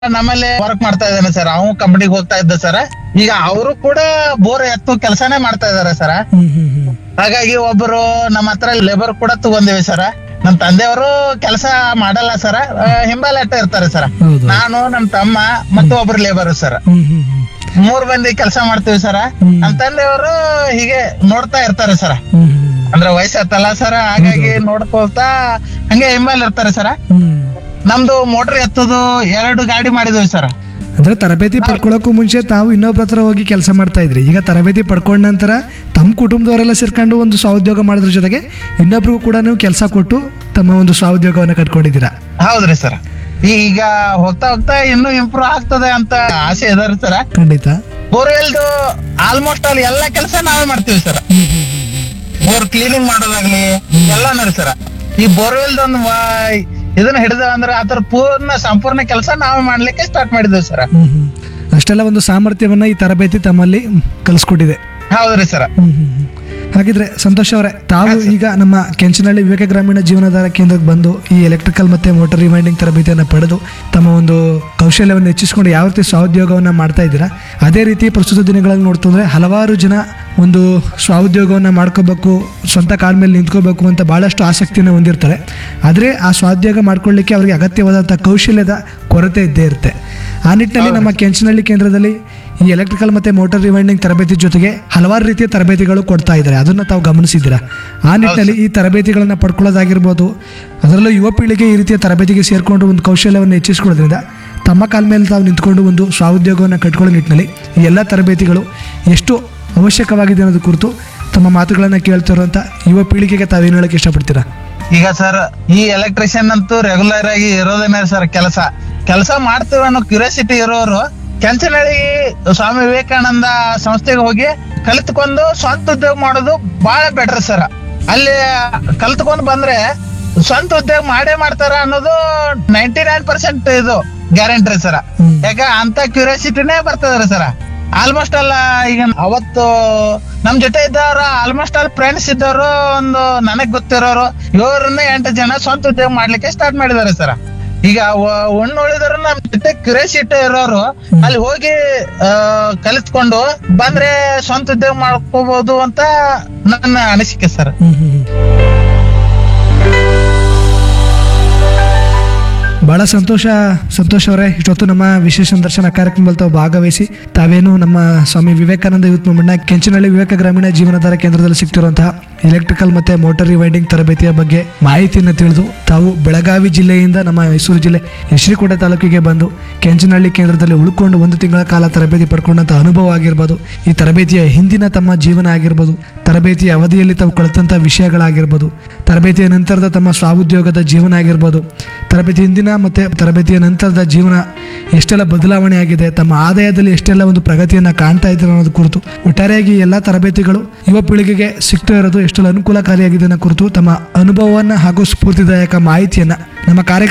ನಮ್ಮಲ್ಲಿ ವರ್ಕ್ ಮಾಡ್ತಾ ಇದ್ದಾನೆ ಸರ್ ಅವನು ಕಂಪನಿಗೆ ಹೋಗ್ತಾ ಇದ್ದ ಸರ್ ಈಗ ಅವರು ಕೂಡ ಬೋರ್ ಎತ್ತು ಕೆಲಸನೇ ಮಾಡ್ತಾ ಇದಾರೆ ಸರ್ ಹ್ಮ್ ಹ್ಮ್ ಹ್ಮ್ ಹಾಗಾಗಿ ಒಬ್ಬರು ನಮ್ಮ ಹತ್ರ ಲೇಬರ್ ಕೂಡ ತಗೊಂಡಿವಿ ಸರ್ ನಮ್ ತಂದೆಯವರು ಕೆಲಸ ಮಾಡಲ್ಲ ಸರ್ ಹಿಂಬಾಲಟ್ಟ ಇರ್ತಾರೆ ಸರ್ ಹೌದು ನಾನು ನಮ್ ತಮ್ಮ ಮತ್ತು ಒಬ್ರು ಲೇಬರ್ ಸರ್ ಹ್ಮ್ ಹ್ಮ್ ಹ್ಮ್ ಮೂರ್ ಮಂದಿ ಕೆಲಸ ಮಾಡ್ತೀವಿ ಸರ್ ಹ್ಮ್. ನಮ್ ತಂದೆಯವರು ಹೀಗೆ ನೋಡ್ತಾ ಇರ್ತಾರೆ ಸರ್ ಹ್ಮ್ ಹ್ಮ್ ಅಂದ್ರೆ ವಯಸ್ಸಾತಲ್ಲ ಸರ್ ಹಾಗಾಗಿ ನೋಡ್ಕೊಳ್ತಾ ಹಂಗೆ ಹಿಂಬಾಲ್ ಇರ್ತಾರೆ ಸರ್ ಹ್ಮ್ ನಮ್ದು ಮೋಟರ್ ಎತ್ತದು ಎರಡು ಗಾಡಿ ಮಾಡಿದ್ವಿ ಸರ್ ಅಂದ್ರೆ ತರಬೇತಿ ಪಡ್ಕೊಳ್ಳೋಕ್ಕೂ ಮುಂಚೆ ತಾವು ಇನ್ನೊಬ್ರ ಹತ್ರ ಹೋಗಿ ಕೆಲಸ ಮಾಡ್ತಾ ಇದ್ರಿ ಈಗ ತರಬೇತಿ ಪಡ್ಕೊಂಡ ನಂತರ ತಮ್ಮ ಕುಟುಂಬದವರೆಲ್ಲ ಸೇರ್ಕೊಂಡು ಒಂದು ಸ್ವಾಉದ್ಯೋಗ ಮಾಡೋದ್ರ ಜೊತೆಗೆ ಇನ್ನೊಬ್ರಿಗೂ ಕೂಡ ನೀವು ಕೆಲಸ ಕೊಟ್ಟು ತಮ್ಮ ಒಂದು ಸ್ವಾಉದ್ಯೋಗವನ್ನು ಕಟ್ಕೊಂಡಿದ್ದೀರಾ ಹೌದ್ರಿ ಸರ್ ಈಗ ಹೋಗ್ತಾ ಹೋಗ್ತಾ ಇನ್ನೂ ಇಂಪ್ರೂವ್ ಆಗ್ತದೆ ಅಂತ ಆಸೆ ಇದಾರೆ ಸರ್ ಖಂಡಿತ ಬೋರ್ವೆಲ್ದು ಆಲ್ಮೋಸ್ಟ್ ಅಲ್ಲಿ ಎಲ್ಲಾ ಕೆಲಸ ನಾವೇ ಮಾಡ್ತೀವಿ ಸರ್ ಬೋರ್ ಕ್ಲೀನಿಂಗ್ ಮಾಡೋದಾಗ್ಲಿ ಎಲ್ಲಾನು ಸರ್ ಈ ಬೋರ್ವೆಲ್ ಒಂದು ಇದನ್ನ ಹಿಡಿದ ಅಂದ್ರೆ ಅದ್ರ ಪೂರ್ಣ ಸಂಪೂರ್ಣ ಕೆಲಸ ನಾವೇ ಮಾಡ್ಲಿಕ್ಕೆ ಸ್ಟಾರ್ಟ್ ಮಾಡಿದ್ವಿ ಸರ್ ಹ್ಮ್ ಹ್ಮ್ ಅಷ್ಟೆಲ್ಲ ಒಂದು ಸಾಮರ್ಥ್ಯವನ್ನ ಈ ತರಬೇತಿ ತಮ್ಮಲ್ಲಿ ಕಲಿಸ್ಕೊಟ್ಟಿದೆ ಹೌದ್ರಿ ಸರ್ ಹ್ಮ್ ಹ್ಮ್ ಹ್ಮ್. ಹಾಗಿದ್ರೆ ಸಂತೋಷ್ ಅವರೇ ತಾವು ಈಗ ನಮ್ಮ ಕೆಂಚನಹಳ್ಳಿ ವಿವೇಕ ಗ್ರಾಮೀಣ ಜೀವನಾಧಾರ ಕೇಂದ್ರಕ್ಕೆ ಬಂದು ಈ ಎಲೆಕ್ಟ್ರಿಕಲ್ ಮತ್ತೆ ಮೋಟರ್ ರಿವೈಂಡಿಂಗ್ ತರಬೇತಿಯನ್ನು ಪಡೆದು ತಮ್ಮ ಒಂದು ಕೌಶಲ್ಯವನ್ನು ಹೆಚ್ಚಿಸಿಕೊಂಡು ಯಾವ ರೀತಿ ಸ್ವಾಉದ್ಯೋಗವನ್ನು ಮಾಡ್ತಾ ಇದ್ದೀರಾ ಅದೇ ರೀತಿ ಪ್ರಸ್ತುತ ದಿನಗಳಲ್ಲಿ ನೋಡ್ತಂದ್ರೆ ಹಲವಾರು ಜನ ಒಂದು ಸ್ವಾಉದ್ಯೋಗವನ್ನು ಮಾಡ್ಕೋಬೇಕು ಸ್ವಂತ ಕಾಲ ಮೇಲೆ ನಿಂತ್ಕೋಬೇಕು ಅಂತ ಭಾಳಷ್ಟು ಆಸಕ್ತಿಯನ್ನು ಹೊಂದಿರ್ತಾರೆ ಆದರೆ ಆ ಸ್ವಾದ್ಯೋಗ ಮಾಡ್ಕೊಳ್ಳಿಕ್ಕೆ ಅವರಿಗೆ ಅಗತ್ಯವಾದಂಥ ಕೌಶಲ್ಯದ ಕೊರತೆ ಇದ್ದೇ ಇರುತ್ತೆ ಆ ನಿಟ್ಟಿನಲ್ಲಿ ನಮ್ಮ ಕೆಂಚನಹಳ್ಳಿ ಕೇಂದ್ರದಲ್ಲಿ ಈ ಎಲೆಕ್ಟ್ರಿಕಲ್ ಮತ್ತೆ ಮೋಟಾರ್ ರಿವೈಂಡಿಂಗ್ ತರಬೇತಿ ಜೊತೆಗೆ ಹಲವಾರು ರೀತಿಯ ತರಬೇತಿಗಳು ಕೊಡ್ತಾ ಇದ್ದಾರೆ ಅದನ್ನ ತಾವು ಗಮನಿಸಿದ್ದೀರಾ ಆ ನಿಟ್ಟಿನಲ್ಲಿ ಈ ತರಬೇತಿಗಳನ್ನ ಪಡ್ಕೊಳ್ಳೋದಾಗಿರ್ಬೋದು ಅದರಲ್ಲೂ ಯುವ ಪೀಳಿಗೆ ಈ ರೀತಿಯ ತರಬೇತಿಗೆ ಸೇರಿಕೊಂಡು ಒಂದು ಕೌಶಲ್ಯವನ್ನು ಹೆಚ್ಚಿಸ್ಕೊಳ್ಳೋದ್ರಿಂದ ತಮ್ಮ ಕಾಲ ಮೇಲೆ ತಾವು ನಿಂತ್ಕೊಂಡು ಒಂದು ಸ್ವಾಉದ್ಯೋಗವನ್ನು ಕಟ್ಕೊಳ್ಳೋ ನಿಟ್ಟಿನಲ್ಲಿ ಈ ಎಲ್ಲ ತರಬೇತಿಗಳು ಎಷ್ಟು ಅವಶ್ಯಕವಾಗಿದೆ ಅನ್ನೋದು ಕುರಿತು ತಮ್ಮ ಮಾತುಗಳನ್ನು ಕೇಳ್ತಿರುವಂಥ ಯುವ ಪೀಳಿಗೆಗೆ ತಾವೇನು ಹೇಳಕ್ಕೆ ಇಷ್ಟಪಡ್ತೀರಾ ಈಗ ಸರ್ ಈ ಎಲೆಕ್ಟ್ರಿಷಿಯನ್ ಅಂತೂ ರೆಗ್ಯುಲರ್ ಆಗಿ ಇರೋದೇನೆ ಸರ್ ಕೆಲಸ ಕೆಲಸ ಮಾಡ್ತೀವಿ ಅನ್ನೋ ಕ್ಯೂರಿಯಾಸಿಟಿ ಇರೋರು ಕೆಂಚನಹಳ್ಳಿ ಸ್ವಾಮಿ ವಿವೇಕಾನಂದ ಸಂಸ್ಥೆಗೆ ಹೋಗಿ ಕಲಿತ್ಕೊಂಡು ಸ್ವಂತ ಉದ್ಯೋಗ ಮಾಡೋದು ಬಹಳ ಬೆಟರ್ ಸರ್ ಅಲ್ಲಿ ಕಲ್ತ್ಕೊಂಡ್ ಬಂದ್ರೆ ಸ್ವಂತ ಉದ್ಯೋಗ ಮಾಡೇ ಮಾಡ್ತಾರ ಅನ್ನೋದು ನೈಂಟಿ ನೈನ್ ಪರ್ಸೆಂಟ್ ಇದು ಗ್ಯಾರಂಟಿ ಸರ್ ಹ್ಮ್. ಯಾಕ ಅಂತ ಕ್ಯೂರಿಯಾಸಿಟಿನೇ ಬರ್ತದ್ರಿ ಸರ್ ಆಲ್ಮೋಸ್ಟ್ ಅಲ್ಲ ಈಗ ಅವತ್ತು ನಮ್ ಜೊತೆ ಇದ್ದವ್ರು ಆಲ್ಮೋಸ್ಟ್ ಆಲ್ ಫ್ರೆಂಡ್ಸ್ ಇದ್ದವರು ಒಂದು ನನಗ್ ಗೊತ್ತಿರೋರು ಇವ್ರನ್ನ ಎಂಟು ಜನ ಸ್ವಂತ ಉದ್ಯೋಗ ಮಾಡ್ಲಿಕ್ಕೆ ಸ್ಟಾರ್ಟ್ ಮಾಡಿದಾರೆ ಸರ್ ಈಗ ಉಣ್ಣು ಉಳಿದ್ರು ನಮ್ ಜೊತೆ ಕ್ಯೂರಿಯಾಸಿಟಿ ಇರೋರು ಅಲ್ಲಿ ಹೋಗಿ ಆ, ಕಲಿತ್ಕೊಂಡು ಬಂದ್ರೆ ಸ್ವಂತ ಉದ್ಯೋಗ ಮಾಡ್ಕೋಬಹುದು ಅಂತ ನನ್ನ ಅನಿಸಿಕೆ ಸರ್ ಹ್ಮ್ ಹ್ಮ್ ಹ್ಮ್. ಬಹಳ ಸಂತೋಷ ಸಂತೋಷ್ ಅವರೇ ಇಷ್ಟೊತ್ತು ನಮ್ಮ ವಿಶೇಷ ಸಂದರ್ಶನ ಕಾರ್ಯಕ್ರಮದಲ್ಲಿ ತಾವು ಭಾಗವಹಿಸಿ ತಾವೇನು ನಮ್ಮ ಸ್ವಾಮಿ ವಿವೇಕಾನಂದ ಯೂತ್ ಮೂವ್ಮೆಂಟ್ನ ಕೆಂಚನಹಳ್ಳಿ ವಿವೇಕ ಗ್ರಾಮೀಣ ಜೀವನಾಧಾರ ಕೇಂದ್ರದಲ್ಲಿ ಸಿಗ್ತಿರುವಂತಹ ಎಲೆಕ್ಟ್ರಿಕಲ್ ಮತ್ತೆ ಮೋಟಾರ್ ರಿವೈಂಡಿಂಗ್ ತರಬೇತಿಯ ಬಗ್ಗೆ ಮಾಹಿತಿಯನ್ನು ತಿಳಿದು ತಾವು ಬೆಳಗಾವಿ ಜಿಲ್ಲೆಯಿಂದ ನಮ್ಮ ಮೈಸೂರು ಜಿಲ್ಲೆ ಯಶ್ರಿಕೋಟೆ ತಾಲೂಕಿಗೆ ಬಂದು ಕೆಂಚನಹಳ್ಳಿ ಕೇಂದ್ರದಲ್ಲಿ ಉಳ್ಕೊಂಡು ಒಂದು ತಿಂಗಳ ಕಾಲ ತರಬೇತಿ ಪಡ್ಕೊಂಡಂತ ಅನುಭವ ಆಗಿರ್ಬೋದು ಈ ತರಬೇತಿಯ ಹಿಂದಿನ ತಮ್ಮ ಜೀವನ ಆಗಿರ್ಬೋದು ತರಬೇತಿಯ ಅವಧಿಯಲ್ಲಿ ತಾವು ಕಲಿತಂಥ ವಿಷಯಗಳಾಗಿರ್ಬೋದು ತರಬೇತಿಯ ನಂತರದ ತಮ್ಮ ಸ್ವಾಉದ್ಯೋಗದ ಜೀವನ ಆಗಿರ್ಬೋದು ತರಬೇತಿ ಹಿಂದಿನ ಮತ್ತು ತರಬೇತಿಯ ನಂತರದ ಜೀವನ ಎಷ್ಟೆಲ್ಲ ಬದಲಾವಣೆ ಆಗಿದೆ ತಮ್ಮ ಆದಾಯದಲ್ಲಿ ಎಷ್ಟೆಲ್ಲ ಒಂದು ಪ್ರಗತಿಯನ್ನು ಕಾಣ್ತಾ ಇದ್ದಾರೆ ಅನ್ನೋದು ಕುರಿತು ಒಟ್ಟಾರೆಯಾಗಿ ಎಲ್ಲ ತರಬೇತಿಗಳು ಯುವ ಪೀಳಿಗೆಗೆ ಸಿಗ್ತಾ ಇರೋದು ಎಷ್ಟೆಲ್ಲ ಅನುಕೂಲಕಾರಿಯಾಗಿದೆ ಅನ್ನೋ ಕುರಿತು ತಮ್ಮ ಅನುಭವವನ್ನು ಹಾಗೂ ಸ್ಫೂರ್ತಿದಾಯಕ ಮಾಹಿತಿಯನ್ನು ನಮ್ಮ ಕಾರ್ಯಕ್ರಮ